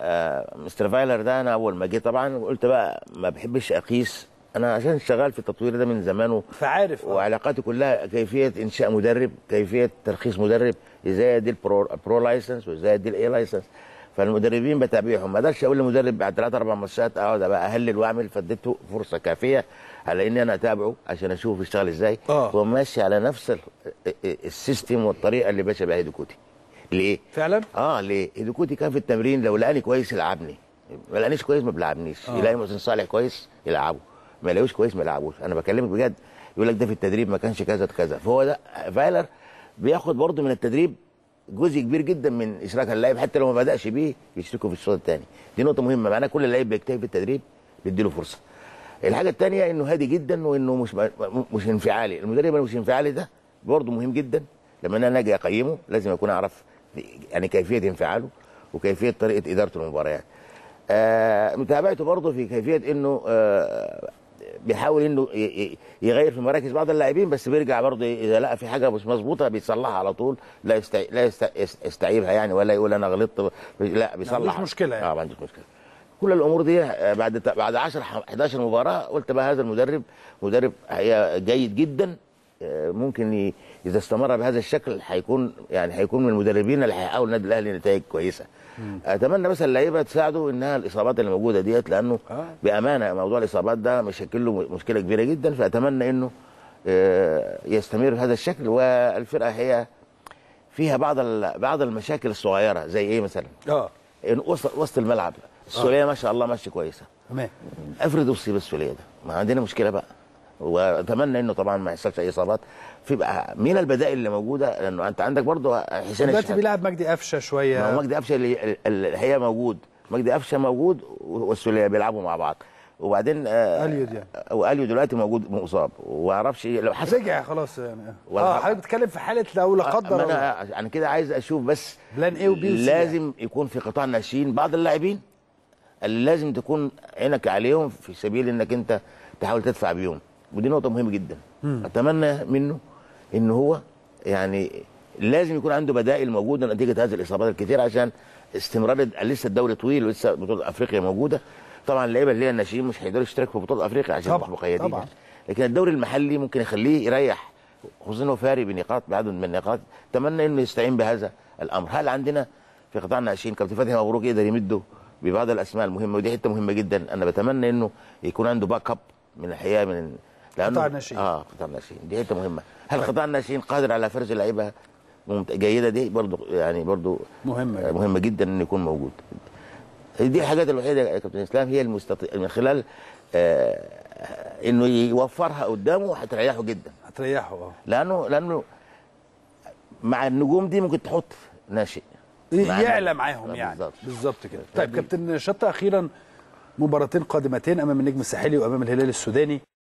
آه، مستر فايلر ده انا اول ما جه طبعا قلت بقى ما بحبش اقيس انا عشان شغال في التطوير ده من زمان و... فعارف آه. وعلاقاتي كلها كيفيه انشاء مدرب كيفيه ترخيص مدرب ازاي ادي البرو برو لايسنس وازاي ادي الاي لايسنس فالمدربين بتابعهم ما اقدرش اقول لمدرب بعد ثلاث اربع ماتشات اقعد بقى اهلل واعمل فاديته فرصه كافيه على اني انا اتابعه عشان اشوف بيشتغل ازاي آه. وماشي على نفس ال- السيستم والطريقه اللي ماشي بيها هيدوكوتي ليه؟ فعلا اه ليه؟ هيدوكوتي كان في التمرين لو لقاني كويس يلعبني ما لقانيش كويس ما بيلعبنيش آه. يلاقي محسن صالح كويس يلعبه ما يلاقوش كويس ما يلعبوش انا بكلمك بجد يقول لك ده في التدريب ما كانش كذا كذا فهو ده فايلر بياخد برضه من التدريب جزء كبير جدا من اشراك اللاعب حتى لو ما بداش بيه بيشتركوا في الشوط الثاني دي نقطه مهمه معناها كل لعيب بيجتهد في التدريب بيديله فرصه الحاجه الثانيه انه هادي جدا وانه مش مش انفعالي المدرب اللي مش انفعالي ده برضه مهم جدا لما انا اجي اقيمه لازم اكون اعرف يعني كيفيه انفعاله وكيفيه طريقه ادارته المباريات آه متابعته برضه في كيفيه انه آه بيحاول انه ي- ي- يغير في مراكز بعض اللاعبين بس بيرجع برضه اذا لقى في حاجه مش مظبوطه بيصلحها على طول لا يست... لا يست... يستعيبها يعني ولا يقول انا غلطت لا بيصلح عندوش مشكلة يعني. اه ما عندوش مشكله كل الامور دي آه، بعد بعد 10 11 مباراه قلت بقى هذا المدرب مدرب هي جيد جدا آه، ممكن ي- اذا استمر بهذا الشكل هيكون يعني هيكون من المدربين اللي هيحاولوا النادي الاهلي نتائج كويسه اتمنى بس اللعيبه تساعده انها الاصابات اللي موجوده ديت لانه آه. بامانه موضوع الاصابات ده مشكل له مشكله كبيره جدا فاتمنى انه آه، يستمر بهذا الشكل والفرقه هي فيها بعض ال- بعض المشاكل الصغيره زي ايه مثلا اه إن وسط وسط الملعب السوليه ما شاء الله ماشيه كويسه تمام افرض اصيب السوليه ده ما عندنا مشكله بقى واتمنى انه طبعا ما يحصلش اي اصابات في بقى مين البدائل اللي موجوده لانه انت عندك برضه حسين دلوقتي الشحات بيلعب مجدي قفشه ما هو شويه مجدي قفشه اللي اللي هي موجود مجدي قفشه موجود والسوليه بيلعبوا مع بعض وبعدين آه اليود يعني واليو دلوقتي موجود مصاب وما اعرفش لو حصل رجع خلاص يعني ولا اه حاجة. حضرتك بتتكلم في حاله لو لا قدر ما الله انا عشان كده عايز اشوف بس بلان ايه وبي وسي لازم يكون في قطاع الناشئين بعض اللاعبين اللي لازم تكون عينك عليهم في سبيل انك انت تحاول تدفع بيهم ودي نقطه مهمه جدا اتمنى منه ان هو يعني لازم يكون عنده بدائل موجوده نتيجه هذه الاصابات الكثيره عشان استمرار لسه الدوري طويل ولسه بطوله افريقيا موجوده طبعا اللعيبه اللي هي الناشئين مش هيقدروا يشتركوا في بطوله افريقيا عشان طبعاً، مش مقيدين طبعاً. يعني. لكن الدوري المحلي ممكن يخليه يريح خصوصا انه فارق بنقاط بعدد من النقاط اتمنى انه يستعين بهذا الامر هل عندنا في قطاع الناشئين كابتن فتحي مبروك يقدر يمده ببعض الاسماء المهمه ودي حته مهمه جدا انا بتمنى انه يكون عنده باك اب من الحقيقه من لانه قطاع الناشئين. اه قطاع الناشئين دي حته مهمه هل قطاع الناشئين قادر على فرز لعيبه ممت- جيده دي برضو يعني برضو مهمة آه، مهمه جدا انه يكون موجود دي الحاجات الوحيده يا كابتن اسلام هي المستطيع من خلال آه انه يوفرها قدامه هتريحه جدا هتريحه اه لانه لانه مع النجوم دي ممكن تحط ناشئ مع يعلى النجم. معاهم آه، يعني بالظبط. بالظبط كده طيب دي- كابتن شطه اخيرا مباراتين قادمتين امام النجم الساحلي وامام الهلال السوداني